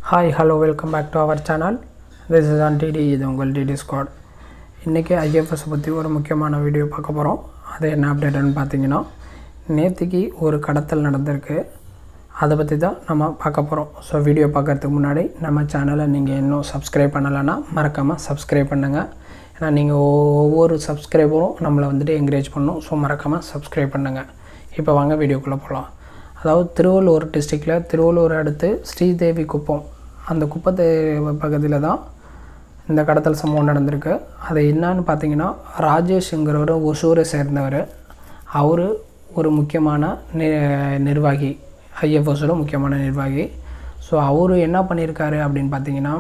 hi hello welcome back to our channel this is on DD இது உங்கள் DD squad இன்றைக்கி IFS பற்றி ஒரு முக்கியமான வீடியோ பார்க்க போகிறோம் அது என்ன அப்டேட்டுன்னு பார்த்தீங்கன்னா நேற்றுக்கு ஒரு கடத்தல் நடந்திருக்கு அதை பற்றி தான் நம்ம பார்க்க போகிறோம் ஸோ வீடியோ பார்க்குறதுக்கு முன்னாடி நம்ம சேனலை நீங்கள் இன்னும் சப்ஸ்கிரைப் பண்ணலைன்னா மறக்காமல் சப்ஸ்கிரைப் பண்ணுங்கள் ஏன்னா நீங்கள் ஒவ்வொரு சப்ஸ்கிரைபரும் நம்மளை வந்துட்டு என்கரேஜ் பண்ணணும் ஸோ மறக்காமல் சப்ஸ்கிரைப் பண்ணுங்கள் இப்போ வாங்க வீடியோக்குள்ளே போகலாம் அதாவது திருவள்ளூர் டிஸ்ட்ரிக்டில் திருவள்ளூர் அடுத்து ஸ்ரீதேவி குப்பம் அந்த குப்பத்து பக்கத்தில் தான் இந்த கடத்தல் சம்பவம் நடந்திருக்கு அது என்னன்னு பார்த்தீங்கன்னா ராஜேஷ்ங்கிறவர் ஒசூரை சேர்ந்தவர் அவர் ஒரு முக்கியமான நி நிர்வாகி ஐஎஃப்எஸோட முக்கியமான நிர்வாகி ஸோ அவர் என்ன பண்ணியிருக்காரு அப்படின்னு பார்த்தீங்கன்னா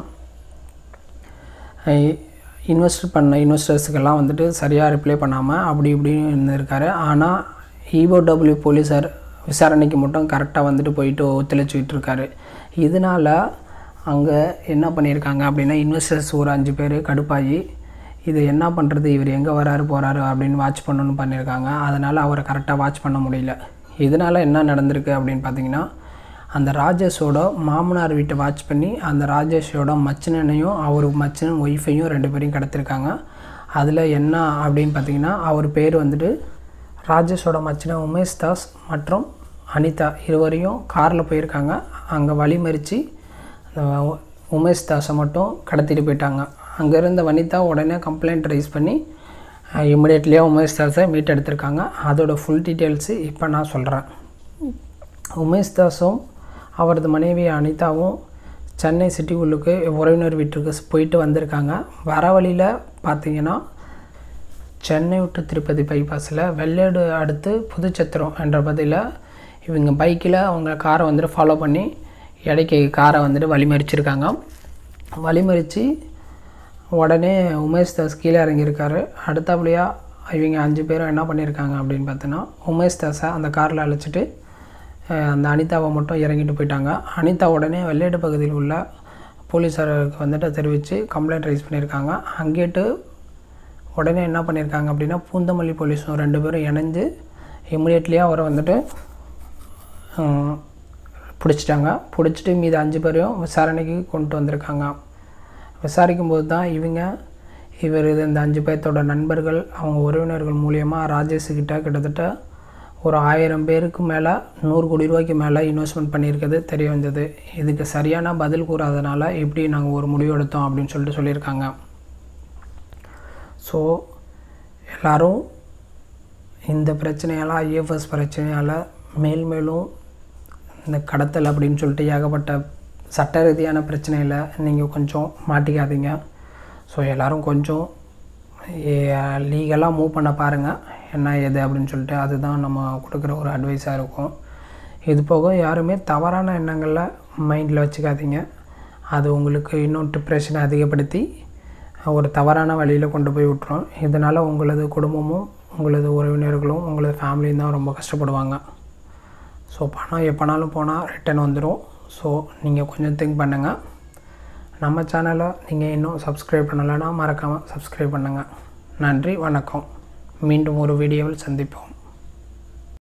இன்வெஸ்ட் பண்ண இன்வெஸ்டர்ஸுக்கெல்லாம் வந்துட்டு சரியாக ரிப்ளை பண்ணாமல் அப்படி இப்படின்னு இருந்திருக்காரு ஆனால் இஓடபிள்யூ போலீஸார் விசாரணைக்கு மட்டும் கரெக்டாக வந்துட்டு போயிட்டு ஒத்துழைச்சிக்கிட்டு இருக்காரு இதனால் அங்கே என்ன பண்ணியிருக்காங்க அப்படின்னா இன்வெஸ்டர்ஸ் ஒரு அஞ்சு பேர் கடுப்பாகி இது என்ன பண்ணுறது இவர் எங்கே வராரு போகிறாரு அப்படின்னு வாட்ச் பண்ணணும்னு பண்ணியிருக்காங்க அதனால் அவரை கரெக்டாக வாட்ச் பண்ண முடியல இதனால் என்ன நடந்திருக்கு அப்படின்னு பார்த்தீங்கன்னா அந்த ராஜேஷோட மாமனார் வீட்டை வாட்ச் பண்ணி அந்த ராஜேஷோட மச்சினனையும் அவர் மச்சினன் ஒய்ஃபையும் ரெண்டு பேரையும் கடத்திருக்காங்க அதில் என்ன அப்படின்னு பார்த்தீங்கன்னா அவர் பேர் வந்துட்டு ராஜேஷோட மச்சினன் உமேஷ் தாஸ் மற்றும் அனிதா இருவரையும் காரில் போயிருக்காங்க அங்கே வழிமறித்து அந்த உமேஷ் தாஸை மட்டும் கடத்திட்டு போயிட்டாங்க அங்கே இருந்த வனிதா உடனே கம்ப்ளைண்ட் ரைஸ் பண்ணி இமிடியட்லியாக உமேஷ் தாஸை மீட் எடுத்திருக்காங்க அதோட ஃபுல் டீட்டெயில்ஸு இப்போ நான் சொல்கிறேன் உமேஷ் தாஸும் அவரது மனைவி அனிதாவும் சென்னை சிட்டிக்குள்ளுக்கு உறவினர் வீட்டுக்கு போயிட்டு வந்திருக்காங்க வர வழியில் பார்த்தீங்கன்னா சென்னை விட்டு திருப்பதி பைபாஸில் வெள்ளேடு அடுத்து புதுச்சத்திரம் என்ற பதில் இவங்க பைக்கில் அவங்க காரை வந்துட்டு ஃபாலோ பண்ணி இடைக்கு காரை வந்துட்டு வழிமறிச்சிருக்காங்க வழிமறித்து உடனே உமேஷ் தாஸ் கீழே இறங்கியிருக்காரு அடுத்தபடியாக இவங்க அஞ்சு பேரும் என்ன பண்ணியிருக்காங்க அப்படின்னு பார்த்தோன்னா உமேஷ் தாஸை அந்த காரில் அழைச்சிட்டு அந்த அனிதாவை மட்டும் இறங்கிட்டு போயிட்டாங்க அனிதா உடனே வெள்ளையடு பகுதியில் உள்ள போலீஸாருக்கு வந்துட்டு தெரிவித்து கம்ப்ளைண்ட் ரைஸ் பண்ணியிருக்காங்க அங்கேட்டு உடனே என்ன பண்ணியிருக்காங்க அப்படின்னா பூந்தமல்லி போலீஸும் ரெண்டு பேரும் இணைஞ்சு இமிடியட்லியாக அவரை வந்துட்டு பிடிச்சிட்டாங்க பிடிச்சிட்டு மீது அஞ்சு பேரையும் விசாரணைக்கு கொண்டு வந்திருக்காங்க விசாரிக்கும் போது தான் இவங்க இவர் இந்த அஞ்சு பேர்த்தோட நண்பர்கள் அவங்க உறவினர்கள் மூலியமாக ராஜேஷுக்கிட்ட கிட்டத்தட்ட ஒரு ஆயிரம் பேருக்கு மேலே நூறு கோடி ரூபாய்க்கு மேலே இன்வெஸ்ட்மெண்ட் பண்ணியிருக்கிறது தெரிய வந்தது இதுக்கு சரியான பதில் கூறாதனால எப்படி நாங்கள் ஒரு முடிவு எடுத்தோம் அப்படின்னு சொல்லிட்டு சொல்லியிருக்காங்க ஸோ எல்லோரும் இந்த பிரச்சனையால் ஐஎஃப்எஸ் பிரச்சனையால் மேல் மேலும் இந்த கடத்தல் அப்படின்னு சொல்லிட்டு ஏகப்பட்ட சட்ட ரீதியான பிரச்சனையில் நீங்கள் கொஞ்சம் மாட்டிக்காதீங்க ஸோ எல்லோரும் கொஞ்சம் லீகலாக மூவ் பண்ண பாருங்கள் என்ன ஏது அப்படின்னு சொல்லிட்டு அதுதான் நம்ம கொடுக்குற ஒரு அட்வைஸாக இருக்கும் இது போக யாருமே தவறான எண்ணங்களில் மைண்டில் வச்சுக்காதீங்க அது உங்களுக்கு இன்னும் டிப்ரெஷனை அதிகப்படுத்தி ஒரு தவறான வழியில் கொண்டு போய் விட்டுரும் இதனால் உங்களது குடும்பமும் உங்களது உறவினர்களும் உங்களது ஃபேமிலியும் தான் ரொம்ப கஷ்டப்படுவாங்க ஸோ பணம் எப்போனாலும் போனால் ரிட்டன் வந்துடும் ஸோ நீங்கள் கொஞ்சம் திங்க் பண்ணுங்கள் நம்ம சேனலை நீங்கள் இன்னும் சப்ஸ்கிரைப் பண்ணலைன்னா மறக்காமல் சப்ஸ்கிரைப் பண்ணுங்கள் நன்றி வணக்கம் மீண்டும் ஒரு வீடியோவில் சந்திப்போம்